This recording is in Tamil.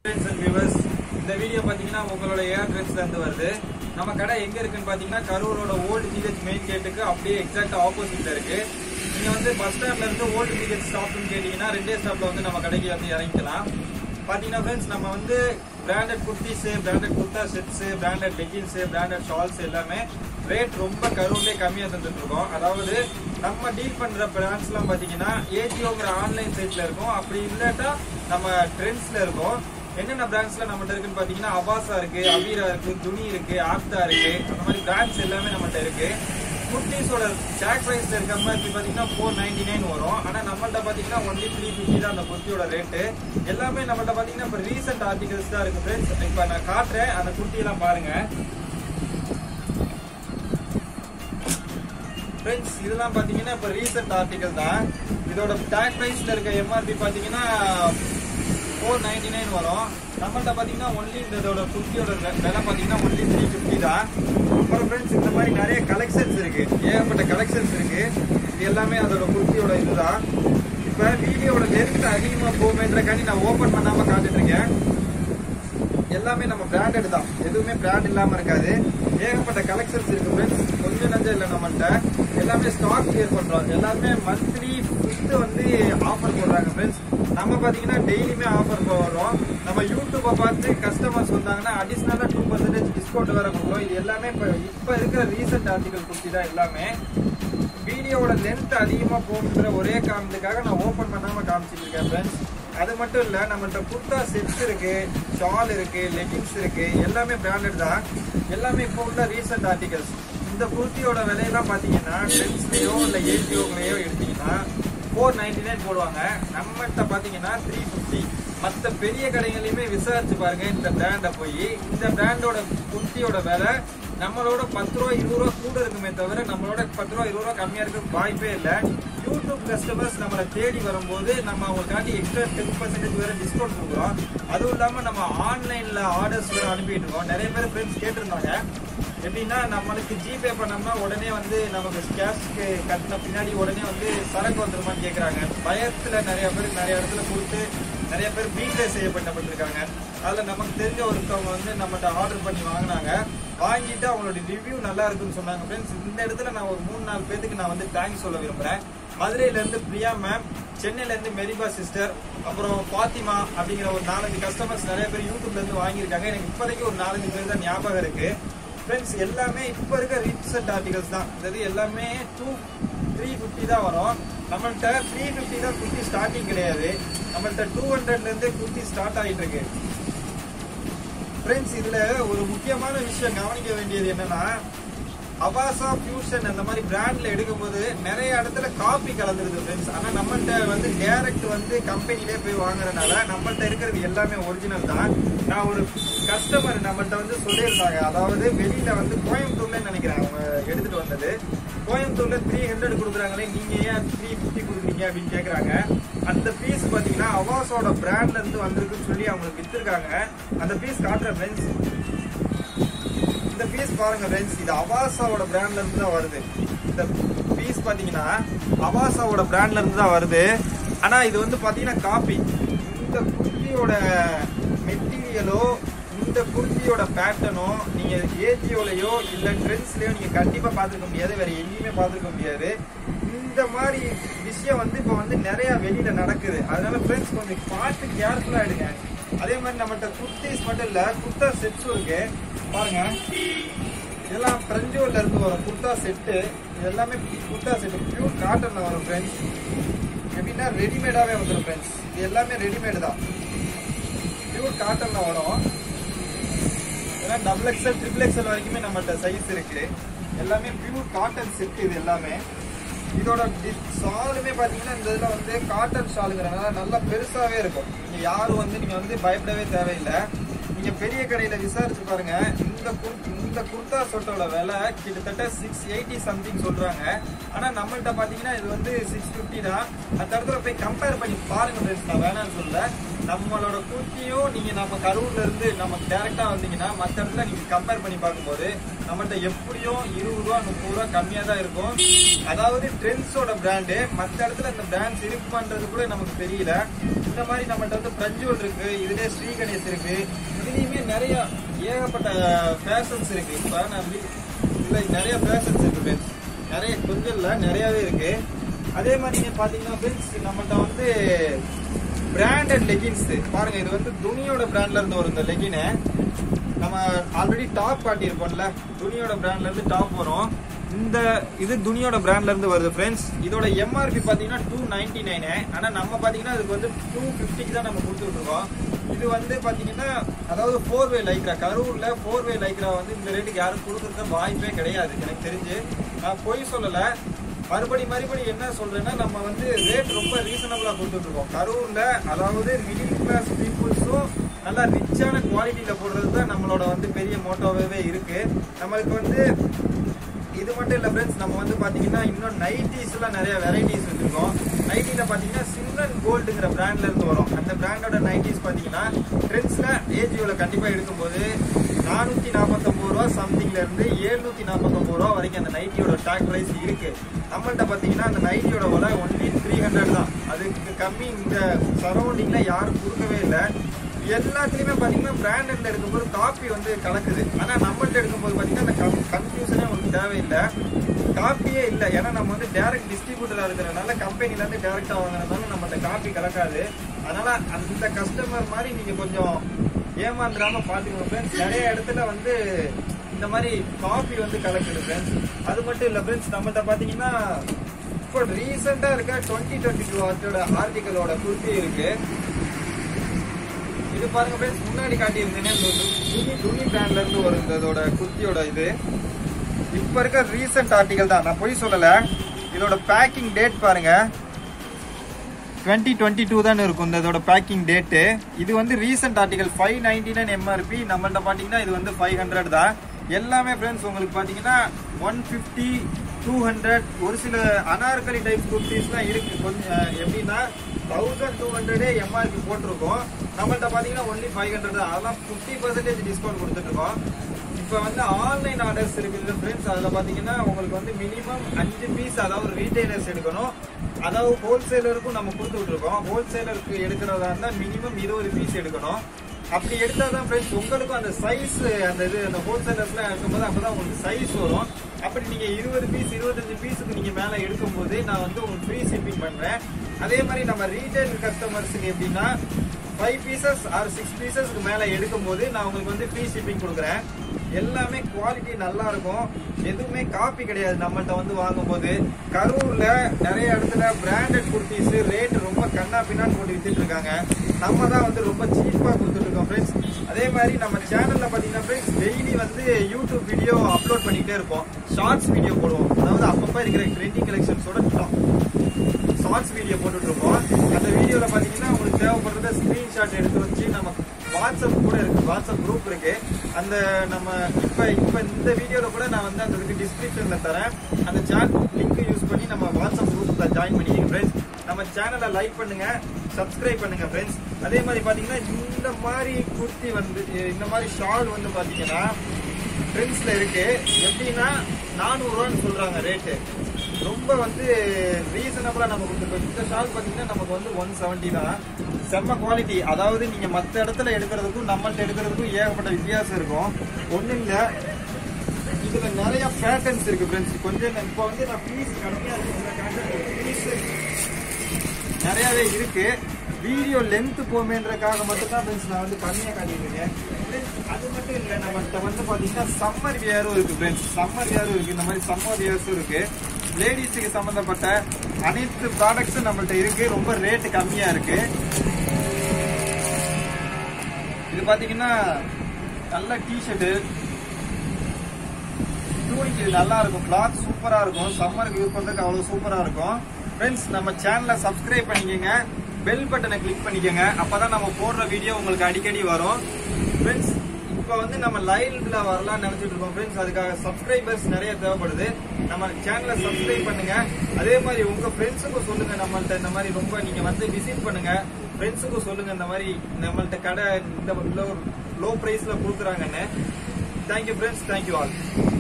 ஃப்ரெண்ட்ஸ் அண்ட் வியூவர்ஸ் இந்த வீடியோ பார்த்தீங்கன்னா உங்களோட ஏர் ட்ரெண்ட்ஸ்ல இருந்து வருது நம்ம கடை எங்க இருக்குன்னு பார்த்தீங்கன்னா கரூரோட ஓல்டு ஜிஹெச் மெயின் கேட்டுக்கு அப்படியே எக்ஸாக்ட் ஆப்போசிட்ல இருக்கு நீங்க வந்து பஸ் ஸ்டாண்ட்ல இருந்து ஓல்டு ஜிஹெச் ஸ்டாப்னு கேட்டீங்கன்னா ரெண்டே ஸ்டாப்ல வந்து நம்ம கடைக்கு வந்து இறங்கிக்கலாம் பாத்தீங்கன்னா ஃப்ரெண்ட்ஸ் நம்ம வந்து branded kurtis branded kurta sets branded leggings branded shawls எல்லாமே ரேட் ரொம்ப கரூர்லேயே கம்மியா தந்துட்டு இருக்கோம் அதாவது நம்ம டீல் பண்ற பிராண்ட்ஸ் எல்லாம் பாத்தீங்கன்னா ஏஜியோங்கிற ஆன்லைன் சைட்ல இருக்கும் அப்படி இல்லாட்டா நம்ம ட்ரெண்ட்ஸ்ல இருக்கும் என்னென்ன பிராண்ட்ஸ்ல நம்மகிட்ட இருக்குன்னு பாத்தீங்கன்னா அபாசா இருக்கு அவீரா இருக்கு துணி இருக்கு ஆப்தா இருக்கு அந்த மாதிரி பிராண்ட்ஸ் எல்லாமே நம்மகிட்ட இருக்கு குர்த்திஸோட டேக் பிரைஸ்ல இருக்க மாதிரி பாத்தீங்கன்னா ஃபோர் நைன்டி நைன் வரும் ஆனா நம்மள்ட்ட பாத்தீங்கன்னா ஒன்லி த்ரீ ஃபிஃப்டி தான் அந்த குர்த்தியோட ரேட்டு எல்லாமே நம்மள்ட்ட பாத்தீங்கன்னா இப்போ ரீசெண்ட் ஆர்டிகல்ஸ் தான் இருக்கு ஃப்ரெண்ட்ஸ் இப்போ நான் காட்டுறேன் அந்த குர்த்தி எல்லாம் பாருங்க ஃப்ரெண்ட்ஸ் இதெல்லாம் பாத்தீங்கன்னா இப்போ ரீசெண்ட் ஆர்டிகல் தான் இதோட டேக் பிரைஸ்ல இருக்க எம்ஆர்பி பாத்தீங்கன்னா ஃபோர் நைன்டி நைன் வரும் நம்மள்ட்ட பாத்தீங்கன்னா ஒன்லி இந்த இதோட குர்த்தியோட வெ- விலை பாத்தீங்கன்னா ஒன்லி த்ரீ ஃபிஃப்டி தான் அப்புறம் ஃப்ரெண்ட்ஸ் இந்த மாதிரி நிறைய கலெக்ஷன்ஸ் இருக்கு ஏகப்பட்ட கலெக்ஷன்ஸ் இருக்கு இது எல்லாமே அதோட குர்த்தியோட இதுதான் இப்போ வீடியோட லென்த் அதிகமாக போகுமேன்றக்காண்டி நான் ஓப்பன் பண்ணாம காட்டுட்டு இருக்கேன் எல்லாமே நம்ம பிராண்டட் தான் எதுவுமே பிராண்ட் இல்லாம இருக்காது ஏகப்பட்ட கலெக்ஷன்ஸ் இருக்கு ஃப்ரெண்ட்ஸ் கொஞ்சம் நஞ்சம் இல்லை நம்மள்ட்ட எல்லாமே ஸ்டாக் கிளியர் பண்றோம் எல்லாமே மந்த்லி ஃபிஃப்த் வந்து ஆஃபர் போடுறாங்க ஃப்ரெண்ட்ஸ் நம்ம பாத்தீங்கன்னா டெய்லியுமே ஆஃபர் போடுறோம் நம்ம யூடியூப்பை பார்த்து கஸ்டமர்ஸ் வந்தாங்கன்னா அடிஷ்னலா டூ பர்சன்டேஜ் டிஸ்கவுண்ட் வேற கொடுக்குறோம் இது எல்லாமே இப்போ இப்போ இருக்கிற ரீசெண்ட் ஆர்டிகல் குர்த்தி தான் எல்லாமே வீடியோவோட லென்த் அதிகமா போகுன்ற ஒரே காரணத்துக்காக நான் ஓபன் பண்ணாம காமிச்சிட்டு இருக்கேன் ஃப்ரெண்ட்ஸ் அது மட்டும் இல்ல நம்மள்ட்ட குர்தா செட்ஸ் இருக்கு ஷால் இருக்கு லெகின்ஸ் இருக்கு எல்லாமே பிராண்டட் தான் எல்லாமே இப்போ உள்ள ரீசெண்ட் ஆர்டிகல்ஸ் இந்த குர்த்தியோட விலையெல்லாம் பாத்தீங்கன்னா ட்ரெண்ட்ஸ்லயோ இல்ல ஏஜியோங்களையோ எடுத்தீங்கன்னா ஃபோர் நைன்டி நைன் போடுவாங்க நம்மகிட்ட பாத்தீங்கன்னா த்ரீ ஃபிஃப்டி மற்ற பெரிய கடைகளையுமே விசாரிச்சு பாருங்க இந்த பிராண்டை போய் இந்த பிராண்டோட குர்த்தியோட விலை நம்மளோட பத்து ரூபா இருபது ரூபா கூட இருக்குமே தவிர நம்மளோட பத்து ரூபா இருபது ரூபா கம்மியா இருக்க வாய்ப்பே இல்லை யூடியூப் கஸ்டமர்ஸ் நம்மளை தேடி வரும்போது நம்ம அவங்களுக்காண்டி எக்ஸ்ட்ரா டென் பர்சன்டேஜ் வேற டிஸ்கவுண்ட் கொடுக்குறோம் அதுவும் இல்லாம நம்ம ஆன்லைன்ல ஆர்டர்ஸ் வேற அனுப்பிட்டு இருக்கோம் நிறைய பேர் ஃப்ரெண்ட்ஸ் கேட்டிருந்தாங்க எப்படின்னா நம்மளுக்கு ஜிபே பண்ணோம்னா உடனே வந்து நமக்கு கேஷ்க்கு கட்டின பின்னாடி உடனே வந்து சரக்கு வந்துருமான்னு கேக்குறாங்க பயத்துல நிறைய பேர் நிறைய இடத்துல கொடுத்து நிறைய பேர் பீட்ரே செய்யப்பட்டப்பட்டிருக்காங்க அதுல நமக்கு தெரிஞ்ச ஒருத்தவங்க வந்து நம்மகிட்ட ஆர்டர் பண்ணி வாங்கினாங்க வாங்கிட்டு அவங்களோட ரிவ்யூ நல்லா இருக்குன்னு சொன்னாங்க ஃப்ரெண்ட்ஸ் இந்த இடத்துல நான் ஒரு மூணு நாலு பேத்துக்கு நான் வந்து தேங்க்ஸ் சொல்ல விரும்புறேன் மதுரையில இருந்து பிரியா மேம் சென்னையில இருந்து மெரிபா சிஸ்டர் அப்புறம் பாத்திமா அப்படிங்கிற ஒரு நாலஞ்சு கஸ்டமர்ஸ் நிறைய பேர் யூடியூப்ல இருந்து வாங்கியிருக்காங்க எனக்கு இப்போதைக்கு ஒரு நாலஞ்சு பேர் தான் ஞாபகம் இருக்கு ஃப்ரெண்ட்ஸ் எல்லாமே இப்போ இருக்க ரீசெண்ட் ஆர்டிகல்ஸ் தான் அதாவது எல்லாமே டூ த்ரீ ஃபிஃப்டி தான் வரும் நம்மள்ட்ட த்ரீ ஃபிஃப்டி தான் குர்த்தி ஸ்டார்டிங் கிடையாது நம்மள்ட்ட டூ ஹண்ட்ரட்லேருந்து குர்த்தி ஸ்டார்ட் ஆகிட்டு இருக்கு ஃப்ரெண்ட்ஸ் இதுல ஒரு முக்கியமான விஷயம் கவனிக்க வேண்டியது என்னன்னா அபாசா ஃபியூஷன் அந்த மாதிரி பிராண்ட்ல எடுக்கும்போது நிறைய இடத்துல காப்பி கலந்துருது ஃப்ரெண்ட்ஸ் ஆனா நம்மள்ட்ட வந்து டைரக்ட் வந்து கம்பெனிலே போய் வாங்குறதுனால நம்மள்ட்ட இருக்கிறது எல்லாமே ஒரிஜினல் தான் நான் ஒரு கஸ்டமர் நம்மள்ட்ட வந்து சொல்லியிருந்தாங்க அதாவது வெளியில வந்து கோயம்புத்தூர்ல நினைக்கிறேன் அவங்க எடுத்துட்டு வந்தது கோயம்புத்தூர்ல த்ரீ ஹண்ட்ரட் கொடுக்குறாங்களே நீங்க ஏன் த்ரீ ஃபிஃப்டி கொடுக்குறீங்க அப்படின்னு கேக்குறாங்க அந்த பீஸ் பாத்தீங்கன்னா அவாஸோட பிராண்ட்ல இருந்து வந்திருக்குன்னு சொல்லி அவங்களுக்கு வித்துருக்காங்க அந்த பீஸ் காட்டுற ஃப்ரெண்ட்ஸ் இந்த பீஸ் பாருங்க ஃப்ரெண்ட்ஸ் இது அவாசாவோட பிராண்ட்ல இருந்து தான் வருது இந்த பீஸ் பாத்தீங்கன்னா அவாசாவோட பிராண்ட்ல இருந்து தான் வருது ஆனா இது வந்து பாத்தீங்கன்னா காப்பி இந்த குர்த்தியோட மெட்டீரியலோ இந்த குர்த்தியோட பேட்டர்னோ நீங்க ஏஜியோலயோ இல்ல ட்ரெண்ட்ஸ்லயோ நீங்க கண்டிப்பா பார்த்திருக்க முடியாது வேற எங்கேயுமே பார்த்திருக்க முடியாது இந்த மாதிரி விஷயம் வந்து இப்போ வந்து நிறைய வெளியில நடக்குது அதனால ஃப்ரெண்ட்ஸ் கொஞ்சம் பார்த்து கேர்ஃபுல்லா எடுங்க அதே மாதிரி நம்மகிட்ட குர்த்திஸ் மட்டும் இல்ல குர்த்தா செட்ஸும் இருக்கு பாருங்க இதெல்லாம் பிரஞ்சூர்ல இருந்து வரும் குர்த்தா செட்டு இது எல்லாமே குர்த்தா செட்டு பியூர் காட்டன்ல வரும் ஃப்ரெண்ட்ஸ் எப்படின்னா ரெடிமேடாவே வந்துடும் ஃப்ரெண்ட்ஸ் இது எல்லாமே ரெடிமேடு தான் பியூர் காட்டன்ல வரும் இதெல்லாம் டபுள் எக்ஸ்எல் ட்ரிபிள் எக்ஸ்எல் வரைக்குமே நம்மகிட்ட சைஸ் இருக்கு எல்லாமே பியூர் காட்டன் செட் இது எல்லாமே இதோட ஷாலுமே பாத்தீங்கன்னா இந்த இதுல வந்து காட்டன் ஷாலுங்கிறனால நல்லா பெருசாவே இருக்கும் நீங்க யாரும் வந்து நீங்க வந்து பயப்படவே தேவையில்லை நீங்க பெரிய கடையில விசாரிச்சு பாருங்க இந்த குர்- இந்த குர்தா சொட்டோட விலை கிட்டத்தட்ட சிக்ஸ் எயிட்டி சம்திங் சொல்றாங்க ஆனா நம்மள்ட்ட பாத்தீங்கன்னா இது வந்து சிக்ஸ் பிப்டி தான் அந்த இடத்துல போய் கம்பேர் பண்ணி பாருங்க ஃப்ரெண்ட்ஸ் நான் வேணாம்னு சொல்ல நம்மளோட குர்த்தியும் நீங்க நம்ம கரூர்ல இருந்து நம்ம டைரக்டா வந்தீங்கன்னா மத்த இடத்துல நீங்க கம்பேர் பண்ணி பார்க்கும்போது நம்மகிட்ட எப்படியும் இருபது ரூபா முப்பது ரூபா கம்மியா தான் இருக்கும் அதாவது ட்ரெண்ட்ஸோட பிராண்டு மத்த இடத்துல இந்த பிராண்ட்ஸ் இருக்குமான்றது கூட நமக்கு தெரியல இந்த மாதிரி நம்மகிட்ட வந்து பிரஞ்சுவல் இருக்கு இதுலயே ஸ்ரீ கணேஷ் இருக்கு இதுலயுமே நிறைய ஏகப்பட்ட ஃபேஷன்ஸ் இருக்கு இப்ப நான் வி- இதுல நிறைய ஃபேஷன்ஸ் இருக்கு friends. நிறைய கொஞ்சம் இல்ல நிறையவே இருக்கு அதே மாதிரி நீங்க பாத்தீங்கன்னா ஃப்ரெண்ட்ஸ் நம்மகிட்ட வந்து பிராண்டட் லெகின்ஸ் பாருங்க இது வந்து துணியோட பிராண்ட்ல இருந்து வரும் இந்த லெகினை நம்ம ஆல்ரெடி டாப் காட்டியிருப்போம்ல துணியோட பிராண்ட்ல இருந்து டாப் வரும் இந்த இது துணியோட பிராண்ட்ல இருந்து வருது ஃப்ரெண்ட்ஸ் இதோட எம்ஆர்பி பாத்தீங்கன்னா டூ நைன்டி நைனு ஆனா நம்ம பாத்தீங்கன்னா இதுக்கு வந்து டூ ஃபிஃப்டிக்கு தான் நம்ம கொடுத்துட்டு இருக்கோம் இது வந்து பாத்தீங்கன்னா அதாவது ஃபோர் வே லைக்ரா கரூர்ல ஃபோர் வே லைக்ரா வந்து இந்த ரேட்டுக்கு யாரும் கொடுக்கறது வாய்ப்பே கிடையாது எனக்கு தெரிஞ்சு நான் பொய் சொல்லல மறுபடி மறுபடி என்ன சொல்றேன்னா நம்ம வந்து ரேட் ரொம்ப ரீசனபிளா கொடுத்துட்டு இருக்கோம் கரூர்ல அதாவது மிடில் கிளாஸ் பீப்புள்ஸும் நல்லா ரிச்சான குவாலிட்டியில போடுறது தான் நம்மளோட வந்து பெரிய மோட்டோவே இருக்கு நம்மளுக்கு வந்து இது மட்டும் இல்ல ஃப்ரெண்ட்ஸ் நம்ம வந்து பாத்தீங்கன்னா இன்னும் நைட்டிஸ்லாம் நிறைய வெரைட்டிஸ் வச்சிருக்கோம் நைட்டில பாத்தீங்கன்னா சிம்ரன் கோல்டுங்கிற பிராண்ட்ல இருந்து வரும் அந்த பிராண்டோட நைட்டிஸ் பாத்தீங்கன்னா ட்ரெண்ட்ஸ்ல ஏஜியோல கண்டிப்பா எடுக்கும்போது நானூத்தி நாற்பத்தொன்பது ரூபா சம்திங்ல இருந்து எழுநூத்தி நாற்பத்தொன்பது ரூபா வரைக்கும் அந்த நைட்டியோட டாக் பிரைஸ் இருக்கு நம்மள்ட்ட பாத்தீங்கன்னா அந்த நைட்டியோட விலை ஒன்லி த்ரீ ஹண்ட்ரட் தான் அதுக்கு கம்மி இந்த சரௌண்டிங்ல யாரும் கொடுக்கவே இல்லை எல்லாத்துலயுமே பாத்தீங்கன்னா பிராண்டட்ல எடுக்கும்போது காப்பி வந்து கலக்குது ஆனா நம்மள்ட்ட எடுக்கும்போது பாத்தீங்கன்னா அந்த கன்ஃபியூஷனே உங்களுக்கு தேவையில்லை காப்பியே இல்லை ஏன்னா நம்ம வந்து டைரக்ட் டிஸ்ட்ரிபியூட்டரா இருக்கிறதுனால கம்பெனில இருந்து டைரக்டா வாங்குறதுனால நம்மள்ட்ட காப்பி கலக்காது அதனால அந்த கஸ்டமர் மாதிரி நீங்க கொஞ்சம் ஏமாந்துடாம பாத்துக்கணும் ஃப்ரெண்ட்ஸ் நிறைய இடத்துல வந்து இந்த மாதிரி காப்பி வந்து கலக்குது ஃப்ரெண்ட்ஸ் அது மட்டும் இல்ல ஃப்ரெண்ட்ஸ் நம்மள்ட்ட பாத்தீங்கன்னா இப்போ ரீசெண்டா இருக்க டுவெண்ட்டி டுவெண்ட்டி டூ ஆர்டோட ஆர்டிக்கலோட குர்த்தி இருக்கு இது பாருங்க ஃப்ரெண்ட்ஸ் முன்னாடி காட்டியிருந்தேனே இந்த துணி துணி பிராண்ட்ல இருந்து வரும் இந்த இதோட குர்த்தியோட இது இப்ப இருக்க ரீசெண்ட் ஆர்டிகல் தான் நான் பொய் சொல்லல இதோட பேக்கிங் டேட் பாருங்க டுவெண்ட்டி டுவெண்ட்டி டூ தான் இருக்கும் இந்த இதோட பேக்கிங் டேட்டு இது வந்து recent article five ninety nine MRP நம்மள்ட்ட பார்த்தீங்கன்னா இது வந்து ஃபைவ் ஹண்ட்ரட் தான் எல்லாமே ஃப்ரெண்ட்ஸ் உங்களுக்கு பார்த்தீங்கன்னா ஒன் ஃபிஃப்டி டூ ஹண்ட்ரட் ஒரு சில அனார்கலி டைப் குர்த்திஸ்லாம் இருக்கு கொஞ்சம் அஹ், எப்படின்னா தௌசண்ட் டூ ஹண்ட்ரடே எம்ஆர்பி போட்டிருக்கோம் நம்மள்ட்ட பார்த்தீங்கன்னா ஒன்லி ஃபைவ் ஹண்ட்ரட் தான் அதெல்லாம் ஃபிஃப்டி பர்சன்டேஜ் டிஸ்கவுண்ட் கொடுத்துட்ருக்கோம் இப்போ வந்து ஆன்லைன் ஆர்டர்ஸ் இருக்குது ஃப்ரெண்ட்ஸ் அதில் பார்த்தீங்கன்னா உங்களுக்கு வந்து மினிமம் அஞ்சு பீஸ் அதாவது ரீட்டைலர்ஸ் எடுக்கணும் அதாவது ஹோல்சேலருக்கும் நம்ம கொடுத்து விட்ருக்கோம் ஹோல்சேலருக்கு எடுக்கிறதா இருந்தால் மினிமம் இருபது பீஸ் எடுக்கணும் அப்படி எடுத்தால் தான் ஃப்ரெண்ட்ஸ் உங்களுக்கும் அந்த சைஸ் அந்த இது அந்த ஹோல்சேலர்ஸ்லாம் எடுக்கும்போது அப்போ தான் உங்களுக்கு சைஸ் வரும் அப்படி நீங்கள் இருபது பீஸ் இருபத்தஞ்சு பீஸுக்கு நீங்கள் மேலே எடுக்கும்போது நான் வந்து உங்களுக்கு ஃப்ரீ ஷிப்பிங் பண்ணுறேன் அதே மாதிரி நம்ம ரீட்டைல் கஸ்டமர்ஸுக்கு எப்படின்னா ஃபைவ் பீசஸ் ஆர் சிக்ஸ் பீசஸ்க்கு மேலே எடுக்கும்போது நான் உங்களுக்கு வந்து ஃப்ரீ ஷிப்பிங் கொடுக்குறேன் எல்லாமே குவாலிட்டி நல்லா இருக்கும் எதுவுமே காப்பி கிடையாது நம்மள்ட்ட வந்து வாங்கும்போது கரூர்ல நிறைய இடத்துல பிராண்டட் குர்த்திஸ் ரேட் ரொம்ப கண்ணா பின்னான்னு போட்டு வித்துட்டு இருக்காங்க நம்ம தான் வந்து ரொம்ப சீப்பா கொடுத்துட்டு இருக்கோம் ஃப்ரெண்ட்ஸ் அதே மாதிரி நம்ம சேனல்ல பாத்தீங்கன்னா ஃப்ரெண்ட்ஸ் டெய்லி வந்து யூடியூப் வீடியோ அப்லோட் பண்ணிட்டே இருப்போம் ஷார்ட்ஸ் வீடியோ போடுவோம் அதாவது அப்பப்ப இருக்கிற ட்ரெண்டிங் கலெக்ஷன்ஸோட ஷார்ட்ஸ் வீடியோ போட்டுட்டு இருக்கோம் அந்த வீடியோல பாத்தீங்கன்னா உங்களுக்கு தேவைப்படுறத ஸ்கிரீன்ஷாட் எடுத்து வச்சு நம்ம வாட்ஸ்அப் கூட இருக்கு வாட்ஸ்அப் குரூப் இருக்கு அந்த நம்ம இப்ப இப்ப இந்த வீடியோல கூட நான் வந்து அந்த இதுக்கு டிஸ்கிரிப்ஷன்ல தரேன் அந்த சேட் லிங்க் யூஸ் பண்ணி நம்ம வாட்ஸ்அப் குரூப்ல ஜாயின் பண்ணிக்கங்க ஃப்ரெண்ட்ஸ் நம்ம சேனலை லைக் பண்ணுங்க சப்ஸ்கிரைப் பண்ணுங்க ஃப்ரெண்ட்ஸ் அதே மாதிரி பாத்தீங்கன்னா இந்த மாதிரி குர்த்தி வந்து இந்த மாதிரி ஷால் வந்து பாத்தீங்கன்னா ட்ரெண்ட்ஸ்ல இருக்கு எப்படின்னா நானூறுவான்னு சொல்றாங்க ரேட்டு ரொம்ப வந்து ரீசனபிளா நம்ம கொடுத்துருக்கோம் இந்த ஷால் பாத்தீங்கன்னா நமக்கு வந்து ஒன் செவன்ட்டி தான் செம்ம குவாலிட்டி அதாவது நீங்க மத்த இடத்துல எடுக்கிறதுக்கும் நம்மள்ட்ட எடுக்கிறதுக்கும் ஏகப்பட்ட வித்தியாசம் இருக்கும் ஒண்ணும் இல்ல இதுல நிறைய பேட்டர்ன்ஸ் இருக்கு ஃப்ரெண்ட்ஸ் கொஞ்சம் இப்போ வந்து நான் பீஸ் கம்மியா இருக்கு பீஸ் நிறையவே இருக்கு வீடியோ லென்த் போமேன்றக்காக மட்டும் தான் ஃப்ரெண்ட்ஸ் நான் வந்து கம்மியாக காட்டியிருக்கேன் Friends, அது மட்டும் இல்லை நம்மகிட்ட வந்து பார்த்தீங்கன்னா சம்மர் வியரும் இருக்கு ஃப்ரெண்ட்ஸ் சம்மர் வியரும் இருக்கு இந்த மாதிரி சம்மர் வியர்ஸும் இருக்கு லேடிஸுக்கு சம்மந்தப்பட்ட அனைத்து ப்ராடக்ட்ஸும் நம்மள்ட்ட இருக்கு ரொம்ப ரேட் கம்மியா இருக்கு இது பாத்தீங்கன்னா நல்ல டிஷர்ட்டு டூனிக் இது நல்லா இருக்கும் கிளாத் சூப்பரா இருக்கும் சம்மருக்கு யூஸ் பண்றதுக்கு அவ்வளவு சூப்பரா இருக்கும் ஃப்ரெண்ட்ஸ் நம்ம சேனலை சப்ஸ்கிரைப் பண்ணிக்கோங்க பெல் பட்டனை கிளிக் பண்ணிக்கோங்க அப்பதான் நம்ம போடுற வீடியோ உங்களுக்கு அடிக்கடி வரும் ஃப்ரெண்ட்ஸ் இப்போ வந்து நம்ம லைவ்ல வரலாம்னு நினைச்சிட்டு இருக்கோம் ஃப்ரெண்ட்ஸ் அதுக்காக சப்ஸ்கிரைபர்ஸ் நிறைய தேவைப்படுது நம்ம சேனலை சப்ஸ்கிரைப் பண்ணுங்க அதே மாதிரி உங்க ஃப்ரெண்ட்ஸுக்கும் சொல்லுங்க நம்மள்ட்ட இந்த மாதிரி ரொம்ப நீங்க வந்து விசிட் பண்ணுங்க ஃப்ரெண்ட்ஸுக்கும் சொல்லுங்க இந்த மாதிரி நம்மள்ட்ட கடை இந்த லோ லோ பிரைஸ்ல கொடுக்குறாங்கன்னு தேங்க்யூ ஃப்ரெண்ட்ஸ் தேங்க்யூ ஆல்